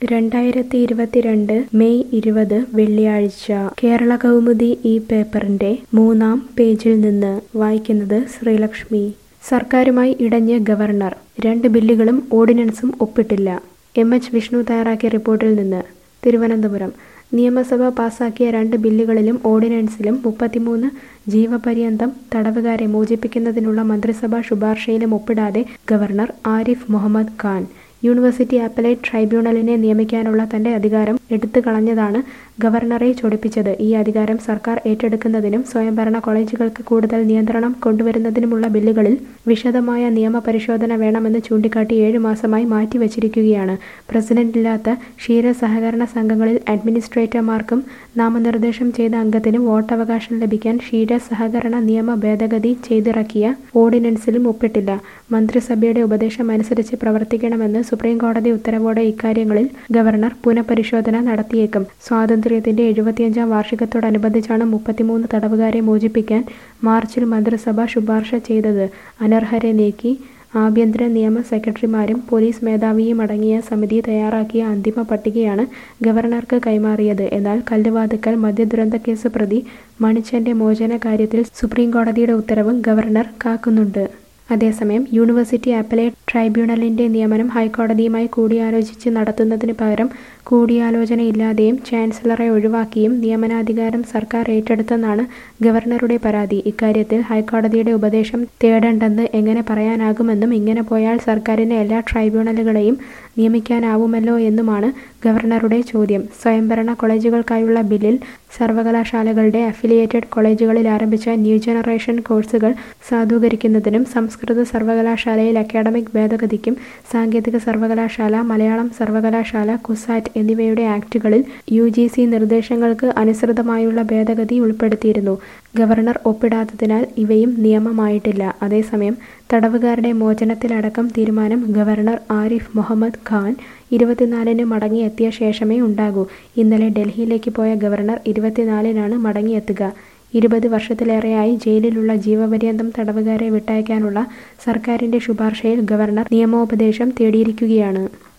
രണ്ടായിരത്തി ഇരുപത്തിരണ്ട് മെയ് ഇരുപത് വെള്ളിയാഴ്ച കേരള കൗമുദി ഈ പേപ്പറിന്റെ മൂന്നാം പേജിൽ നിന്ന് വായിക്കുന്നത് ശ്രീലക്ഷ്മി സർക്കാരുമായി ഇടഞ്ഞ് ഗവർണർ രണ്ട് ബില്ലുകളും ഓർഡിനൻസും ഒപ്പിട്ടില്ല എം എച്ച് വിഷ്ണു തയ്യാറാക്കിയ റിപ്പോർട്ടിൽ നിന്ന് തിരുവനന്തപുരം നിയമസഭ പാസാക്കിയ രണ്ട് ബില്ലുകളിലും ഓർഡിനൻസിലും മുപ്പത്തിമൂന്ന് ജീവപര്യന്തം തടവുകാരെ മോചിപ്പിക്കുന്നതിനുള്ള മന്ത്രിസഭാ ശുപാർശയിലും ഒപ്പിടാതെ governor Arif Mohammad Khan university appellate ട്രൈബ്യൂണലിനെ നിയമിക്കാനുള്ള തന്റെ അധികാരം എടുത്തുകളഞ്ഞതാണ് ഗവർണറെ ചൊടിപ്പിച്ചത് ഈ അധികാരം സർക്കാർ ഏറ്റെടുക്കുന്നതിനും സ്വയംഭരണ കോളേജുകൾക്ക് കൂടുതൽ നിയന്ത്രണം കൊണ്ടുവരുന്നതിനുമുള്ള ബില്ലുകളിൽ വിശദമായ നിയമപരിശോധന വേണമെന്ന് ചൂണ്ടിക്കാട്ടി ഏഴ് മാസമായി മാറ്റിവച്ചിരിക്കുകയാണ് പ്രസിഡന്റില്ലാത്ത ക്ഷീര സഹകരണ സംഘങ്ങളിൽ അഡ്മിനിസ്ട്രേറ്റർമാർക്കും നാമനിർദ്ദേശം ചെയ്ത അംഗത്തിനും വോട്ടവകാശം ലഭിക്കാൻ ക്ഷീര സഹകരണ നിയമ ഭേദഗതി ചെയ്തിറക്കിയ ഓർഡിനൻസിലും ഒപ്പിട്ടില്ല മന്ത്രിസഭയുടെ ഉപദേശം അനുസരിച്ച് പ്രവർത്തിക്കണമെന്ന് സുപ്രീം കോടതി ഉത്തരവോടെ ഇക്കാര്യങ്ങളിൽ ഗവർണർ പുനഃപരിശോധന നടത്തിയേക്കും സ്വാതന്ത്ര്യത്തിന്റെ എഴുപത്തിയഞ്ചാം വാർഷികത്തോടനുബന്ധിച്ചാണ് മുപ്പത്തിമൂന്ന് തടവുകാരെ മോചിപ്പിക്കാൻ മാർച്ചിൽ മന്ത്രിസഭ ശുപാർശ ചെയ്തത് അനർഹരെ നീക്കി ആഭ്യന്തര നിയമ സെക്രട്ടറിമാരും പോലീസ് മേധാവിയും അടങ്ങിയ സമിതി തയ്യാറാക്കിയ അന്തിമ പട്ടികയാണ് ഗവർണർക്ക് കൈമാറിയത് എന്നാൽ കല്ലുവാതുക്കൽ മദ്യദുരന്ത കേസ് പ്രതി മണിച്ചന്റെ മോചന കാര്യത്തിൽ സുപ്രീം കോടതിയുടെ ഉത്തരവും ഗവർണർ കാക്കുന്നുണ്ട് അതേസമയം യൂണിവേഴ്സിറ്റി അപ്പലേറ്റ് ട്രൈബ്യൂണലിന്റെ നിയമനം ഹൈക്കോടതിയുമായി കൂടിയാലോചിച്ച് നടത്തുന്നതിന് പകരം കൂടിയാലോചനയില്ലാതെയും ചാൻസലറെ ഒഴിവാക്കിയും നിയമനാധികാരം സർക്കാർ ഏറ്റെടുത്തെന്നാണ് ഗവർണറുടെ പരാതി ഇക്കാര്യത്തിൽ ഹൈക്കോടതിയുടെ ഉപദേശം തേടണ്ടെന്ന് എങ്ങനെ പറയാനാകുമെന്നും ഇങ്ങനെ പോയാൽ സർക്കാരിന് എല്ലാ ട്രൈബ്യൂണലുകളെയും നിയമിക്കാനാവുമല്ലോ എന്നുമാണ് ഗവർണറുടെ ചോദ്യം സ്വയംഭരണ കോളേജുകൾക്കായുള്ള ബില്ലിൽ സർവകലാശാലകളുടെ അഫിലിയേറ്റഡ് കോളേജുകളിൽ ആരംഭിച്ച ന്യൂ ജനറേഷൻ കോഴ്സുകൾ സാധൂകരിക്കുന്നതിനും സംസ്കൃത സർവകലാശാലയിൽ അക്കാഡമിക് ഭേദഗതിക്കും സാങ്കേതിക സർവകലാശാല മലയാളം സർവകലാശാല കുസാറ്റ് എന്നിവയുടെ ആക്ടുകളിൽ യു ജി സി നിർദ്ദേശങ്ങൾക്ക് അനുസൃതമായുള്ള ഭേദഗതി ഉൾപ്പെടുത്തിയിരുന്നു ഗവർണർ ഒപ്പിടാത്തതിനാൽ ഇവയും നിയമമായിട്ടില്ല അതേസമയം തടവുകാരുടെ മോചനത്തിലടക്കം തീരുമാനം ഗവർണർ ആരിഫ് മുഹമ്മദ് ഖാൻ ഇരുപത്തിനാലിന് മടങ്ങിയെത്തിയ ശേഷമേ ഉണ്ടാകൂ ഇന്നലെ ഡൽഹിയിലേക്ക് പോയ ഗവർണർ ഇരുപത്തിനാലിനാണ് മടങ്ങിയെത്തുക ഇരുപത് വർഷത്തിലേറെയായി ജയിലിലുള്ള ജീവപര്യന്തം തടവുകാരെ വിട്ടയക്കാനുള്ള സർക്കാരിന്റെ ശുപാർശയിൽ ഗവർണർ നിയമോപദേശം തേടിയിരിക്കുകയാണ്